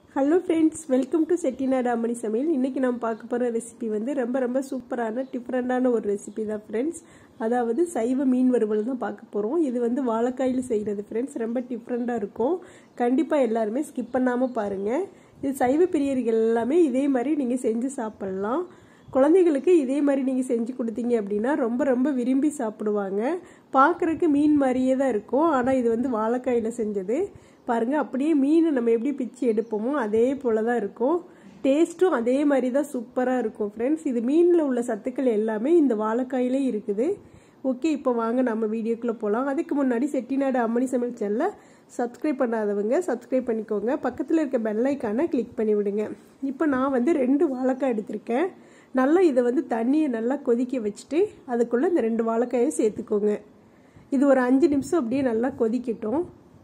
hello friends welcome to Chettinad அம்மணி சமையல் இன்றைக்கி நம்ம பார்க்க போகிற ரெசிபி வந்து ரொம்ப ரொம்ப சூப்பரான டிஃப்ரெண்ட்டான ஒரு ரெசிபி தான் ஃப்ரெண்ட்ஸ் அதாவது சைவ மீன் வறுவல் தான் பார்க்க போகிறோம் இது வந்து வாழைக்காயில் செய்கிறது ஃப்ரெண்ட்ஸ் ரொம்ப டிஃப்ரெண்ட்டாக இருக்கும் கண்டிப்பாக எல்லாருமே ஸ்கிப் பண்ணாமல் பாருங்கள் இது சைவ பிரியர்கள் எல்லாமே இதே மாதிரி நீங்கள் செஞ்சு சாப்பிட்லாம் குழந்தைகளுக்கு இதே மாதிரி நீங்கள் செஞ்சு கொடுத்தீங்க அப்படின்னா ரொம்ப ரொம்ப விரும்பி சாப்பிடுவாங்க பார்க்குறக்கு மீன் மாதிரியே தான் இருக்கும் ஆனால் இது வந்து வாழைக்காயில் செஞ்சது பாருங்கள் அப்படியே மீன் நம்ம எப்படி பிச்சு எடுப்போமோ அதே போல் தான் இருக்கும் டேஸ்ட்டும் அதே மாதிரி தான் சூப்பராக இருக்கும் ஃப்ரெண்ட்ஸ் இது மீனில் உள்ள சத்துக்கள் எல்லாமே இந்த வாழைக்காயிலே இருக்குது ஓகே இப்போ வாங்க நம்ம வீடியோக்குள்ளே போகலாம் அதுக்கு முன்னாடி செட்டிநாடு அம்மணி சமையல் சேனலை சப்ஸ்கிரைப் பண்ணாதவங்க சப்ஸ்கிரைப் பண்ணிக்கோங்க பக்கத்தில் இருக்க பெல்லைக்கான கிளிக் பண்ணி விடுங்க இப்போ நான் வந்து ரெண்டு வாழைக்காய் எடுத்திருக்கேன் நல்லா இதை வந்து தண்ணியை நல்லா கொதிக்க வச்சுட்டு அதுக்குள்ளே இந்த ரெண்டு வாழைக்காயை சேர்த்துக்கோங்க இது ஒரு அஞ்சு நிமிஷம் அப்படியே நல்லா கொதிக்கட்டும்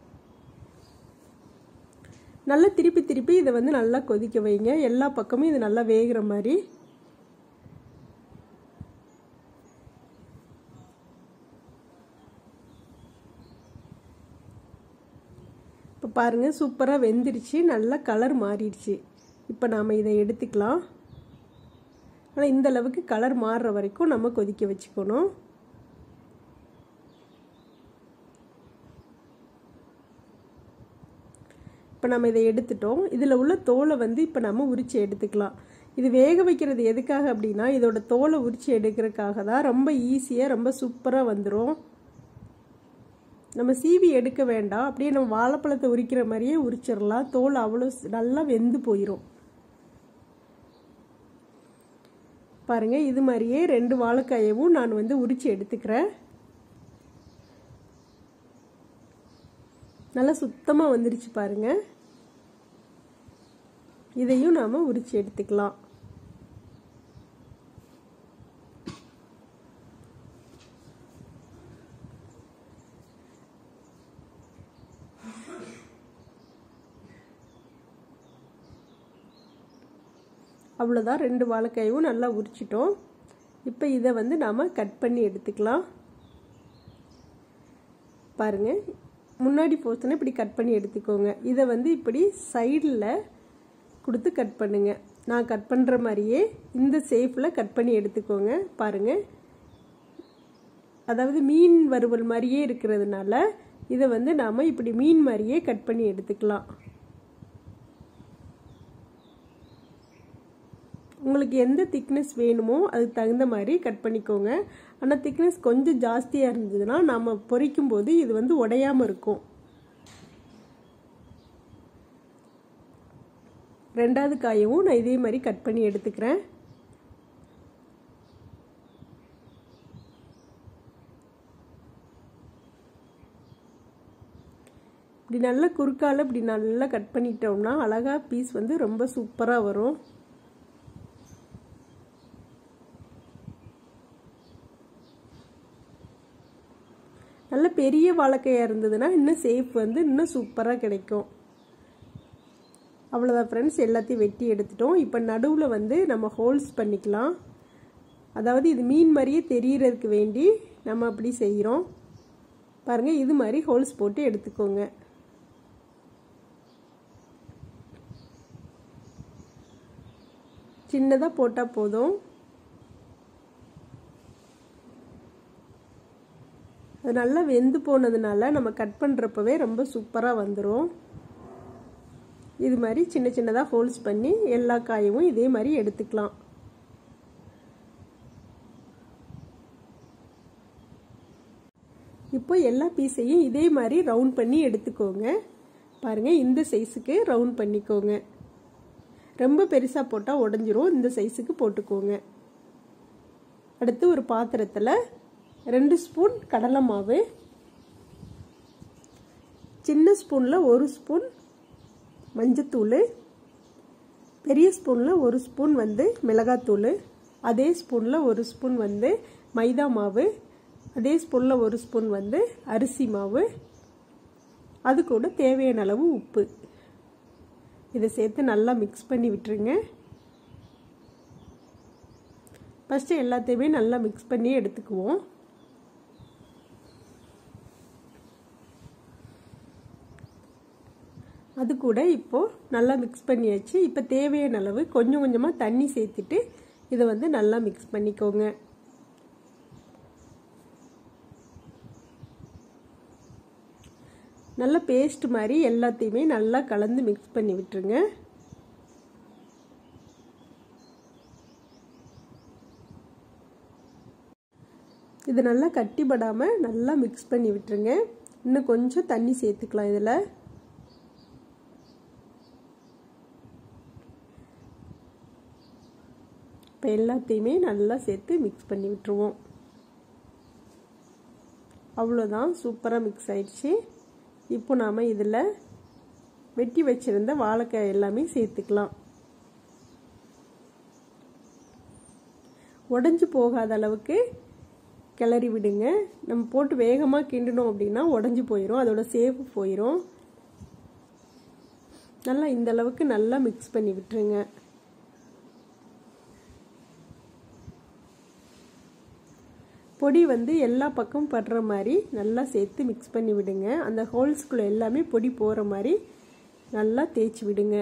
நல்லா திருப்பி திருப்பி இதை வந்து நல்லா கொதிக்க வைங்க எல்லா பக்கமும் இது நல்லா வேகிற மாதிரி இப்போ பாருங்கள் சூப்பராக வெந்துருச்சு நல்லா கலர் மாறிடுச்சு இப்போ நாம் இதை எடுத்துக்கலாம் ஆனால் இந்த அளவுக்கு கலர் மாறுற வரைக்கும் நம்ம கொதிக்க வச்சுக்கணும் இப்போ நம்ம இதை எடுத்துட்டோம் இதில் உள்ள தோலை வந்து இப்போ நம்ம உரித்து எடுத்துக்கலாம் இது வேக வைக்கிறது எதுக்காக அப்படின்னா இதோட தோலை உரித்து எடுக்கிறதுக்காக தான் ரொம்ப ஈஸியாக ரொம்ப சூப்பராக வந்துடும் நம்ம சீவி எடுக்க வேண்டாம் அப்படியே நம்ம வாழைப்பழத்தை உரிக்கிற மாதிரியே உரிச்சிடலாம் தோல் அவ்வளோ நல்லா வெந்து போயிடும் பாருங்கள் இது மாதிரியே ரெண்டு வாழைக்காயவும் நான் வந்து உரித்து எடுத்துக்கிறேன் நல்லா சுத்தமாக வந்துருச்சு பாருங்க இதையும் நாம் உரித்து எடுத்துக்கலாம் அவ்வளோதான் ரெண்டு வாழைக்காயும் நல்லா உரிச்சிட்டோம் இப்போ இதை வந்து நாம் கட் பண்ணி எடுத்துக்கலாம் பாருங்கள் முன்னாடி போர்ஷனை இப்படி கட் பண்ணி எடுத்துக்கோங்க இதை வந்து இப்படி சைடில் கொடுத்து கட் பண்ணுங்க நான் கட் பண்ணுற மாதிரியே இந்த சேஃபில் கட் பண்ணி எடுத்துக்கோங்க பாருங்கள் அதாவது மீன் வறுவல் மாதிரியே இருக்கிறதுனால இதை வந்து நாம் இப்படி மீன் மாதிரியே கட் பண்ணி எடுத்துக்கலாம் உங்களுக்கு எந்த திக்னஸ் வேணுமோ அதுக்கு தகுந்த மாதிரி கட் பண்ணிக்கோங்க ஆனால் திக்னஸ் கொஞ்சம் ஜாஸ்தியாக இருந்ததுன்னா நம்ம பொரிக்கும் போது இது வந்து உடையாமல் இருக்கும் ரெண்டாவது காயவும் நான் இதே மாதிரி கட் பண்ணி எடுத்துக்கிறேன் இப்படி நல்லா குறுக்கால இப்படி நல்லா கட் பண்ணிட்டோம்னா அழகாக பீஸ் வந்து ரொம்ப சூப்பராக வரும் நல்ல பெரிய வாழைக்காயாக இருந்ததுன்னா இன்னும் சேஃப் வந்து இன்னும் சூப்பராக கிடைக்கும் அவ்வளோதான் ஃப்ரெண்ட்ஸ் எல்லாத்தையும் வெட்டி எடுத்துட்டோம் இப்போ நடுவில் வந்து நம்ம ஹோல்ஸ் பண்ணிக்கலாம் அதாவது இது மீன் மாதிரியே தெரியறதுக்கு வேண்டி நம்ம அப்படி செய்கிறோம் பாருங்கள் இது மாதிரி ஹோல்ஸ் போட்டு எடுத்துக்கோங்க சின்னதாக போட்டால் போதும் அது நல்லா வெந்து போனதுனால நம்ம கட் பண்ணுறப்பவே ரொம்ப சூப்பராக வந்துடும் இது மாதிரி சின்ன சின்னதாக ஹோல்ஸ் பண்ணி எல்லா காயவும் இதே மாதிரி எடுத்துக்கலாம் இப்போ எல்லா பீஸையும் இதே மாதிரி ரவுண்ட் பண்ணி எடுத்துக்கோங்க பாருங்கள் இந்த சைஸுக்கு ரவுண்ட் பண்ணிக்கோங்க ரொம்ப பெருசாக போட்டால் உடஞ்சிரும் இந்த சைஸுக்கு போட்டுக்கோங்க அடுத்து ஒரு பாத்திரத்தில் ரெண்டு ஸ்பூன் கடலை மாவு சின்ன ஸ்பூனில் ஒரு ஸ்பூன் மஞ்சத்தூள் பெரிய ஸ்பூனில் ஒரு ஸ்பூன் வந்து மிளகாத்தூள் அதே ஸ்பூனில் ஒரு ஸ்பூன் வந்து மைதா மாவு அதே ஸ்பூனில் ஒரு ஸ்பூன் வந்து அரிசி மாவு அது கூட தேவையான அளவு உப்பு இதை சேர்த்து நல்லா மிக்ஸ் பண்ணி விட்டுருங்க ஃபஸ்ட்டு எல்லாத்தையுமே நல்லா மிக்ஸ் பண்ணி எடுத்துக்குவோம் அது கூட இப்போது நல்லா மிக்ஸ் பண்ணியாச்சு இப்போ தேவையான அளவு கொஞ்சம் கொஞ்சமாக தண்ணி சேர்த்துட்டு இதை வந்து நல்லா மிக்ஸ் பண்ணிக்கோங்க நல்லா பேஸ்ட் மாதிரி எல்லாத்தையுமே நல்லா கலந்து மிக்ஸ் பண்ணி விட்டுருங்க இது நல்லா கட்டிப்படாமல் நல்லா மிக்ஸ் பண்ணி விட்டுருங்க இன்னும் கொஞ்சம் தண்ணி சேர்த்துக்கலாம் இதில் இப்போ எல்லாத்தையுமே நல்லா சேர்த்து மிக்ஸ் பண்ணி விட்டுருவோம் அவ்வளோதான் சூப்பராக மிக்ஸ் ஆயிடுச்சு இப்போ நாம் இதில் வெட்டி வச்சுருந்த வாழைக்காய் எல்லாமே சேர்த்துக்கலாம் உடஞ்சி போகாத அளவுக்கு கிளறி விடுங்க நம்ம போட்டு வேகமாக கிண்டணும் அப்படின்னா உடஞ்சி போயிடும் அதோட சேஃப் போயிடும் நல்லா இந்த அளவுக்கு நல்லா மிக்ஸ் பண்ணி விட்டுருங்க பொடி வந்து எல்லா பக்கமும் படுற மாதிரி நல்லா சேர்த்து மிக்ஸ் பண்ணி விடுங்க அந்த ஹோல்ஸ்குள்ளே எல்லாமே பொடி போகிற மாதிரி நல்லா தேய்ச்சி விடுங்க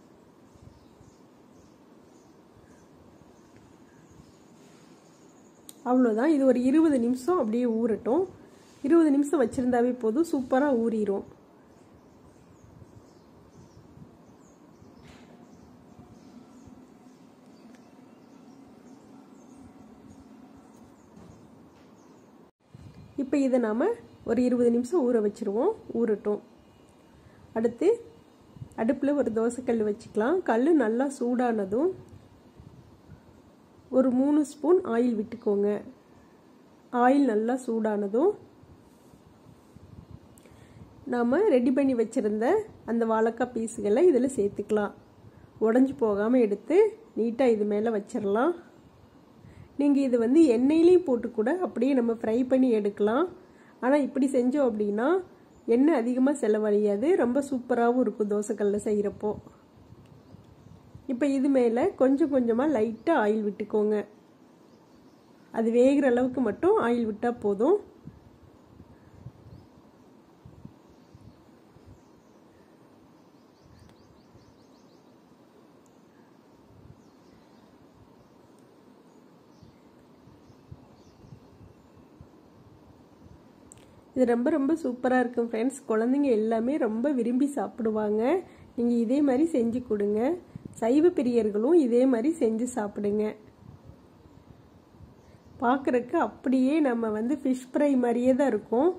அவ்வளோதான் இது ஒரு இருபது நிமிஷம் அப்படியே ஊறட்டும் இருபது நிமிஷம் வச்சுருந்தாவே போதும் சூப்பராக ஊறிடும் இப்போ இதை நாம் ஒரு இருபது நிமிஷம் ஊற வச்சுருவோம் ஊறட்டும் அடுத்து அடுப்பில் ஒரு தோசைக்கல் வச்சுக்கலாம் கல் நல்லா சூடானதும் ஒரு மூணு ஸ்பூன் ஆயில் விட்டுக்கோங்க ஆயில் நல்லா சூடானதும் நாம் ரெடி பண்ணி வச்சுருந்த அந்த வாழைக்காய் பீஸுகளை இதில் சேர்த்துக்கலாம் உடஞ்சி போகாமல் எடுத்து நீட்டாக இது மேலே வச்சிடலாம் நீங்கள் இது வந்து எண்ணெயிலையும் போட்டு கூட அப்படியே நம்ம ஃப்ரை பண்ணி எடுக்கலாம் ஆனால் இப்படி செஞ்சோம் அப்படின்னா எண்ணெய் அதிகமாக செலவழியாது ரொம்ப சூப்பராகவும் இருக்கும் தோசைக்கல்ல செய்கிறப்போ இப்போ இது மேலே கொஞ்சம் கொஞ்சமாக லைட்டாக ஆயில் விட்டுக்கோங்க அது வேகிற அளவுக்கு மட்டும் ஆயில் விட்டால் போதும் இது ரொம்ப ரொம்ப சூப்பராக இருக்கும் ஃப்ரெண்ட்ஸ் குழந்தைங்க எல்லாமே ரொம்ப விரும்பி சாப்பிடுவாங்க நீங்கள் இதே மாதிரி செஞ்சு கொடுங்க சைவ பிரியர்களும் இதே மாதிரி செஞ்சு சாப்பிடுங்க பார்க்குறக்கு அப்படியே நம்ம வந்து ஃபிஷ் ஃப்ரை மாதிரியே தான் இருக்கும்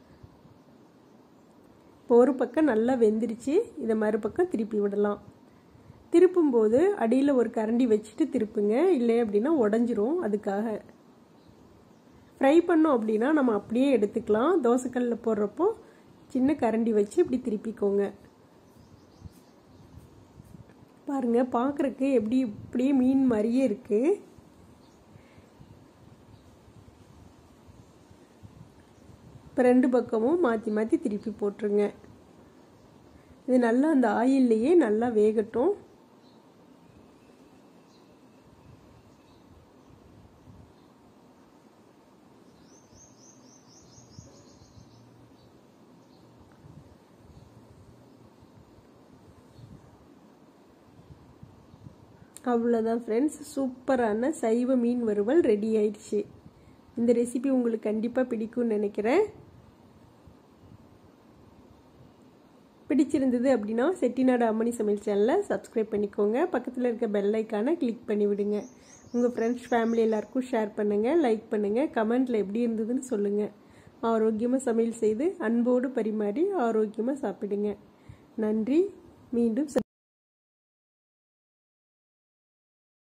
இப்போ ஒரு பக்கம் நல்லா வெந்துருச்சு இதை மறுபக்கம் திருப்பி விடலாம் திருப்பும்போது அடியில் ஒரு கரண்டி வச்சுட்டு திருப்புங்க இல்லை அப்படின்னா உடஞ்சிரும் அதுக்காக ஃப்ரை பண்ணோம் அப்படின்னா நம்ம அப்படியே எடுத்துக்கலாம் தோசைக்கல்லில் போடுறப்போ சின்ன கரண்டி வச்சு இப்படி திருப்பிக்கோங்க பாருங்க பார்க்குறக்கு எப்படி இப்படியே மீன் மாதிரியே இருக்கு இப்போ ரெண்டு பக்கமும் மாற்றி மாற்றி திருப்பி போட்டுருங்க இது நல்லா அந்த ஆயில்லையே நல்லா வேகட்டும் அவ்வளோதான் ஃப்ரெண்ட்ஸ் சூப்பரான சைவ மீன் வறுவல் ரெடி ஆயிடுச்சு இந்த ரெசிபி உங்களுக்கு கண்டிப்பாக பிடிக்கும்னு நினைக்கிறேன் பிடிச்சிருந்தது அப்படின்னா செட்டிநாடு அம்மணி சமையல் சேனலை சப்ஸ்கிரைப் பண்ணிக்கோங்க பக்கத்தில் இருக்க பெல் ஐக்கானை கிளிக் பண்ணி விடுங்க உங்கள் ஃப்ரெண்ட்ஸ் ஃபேமிலி எல்லாருக்கும் ஷேர் பண்ணுங்கள் லைக் பண்ணுங்கள் கமெண்ட்டில் எப்படி இருந்ததுன்னு சொல்லுங்கள் ஆரோக்கியமாக சமையல் செய்து அன்போடு பரிமாறி ஆரோக்கியமாக சாப்பிடுங்க நன்றி மீண்டும்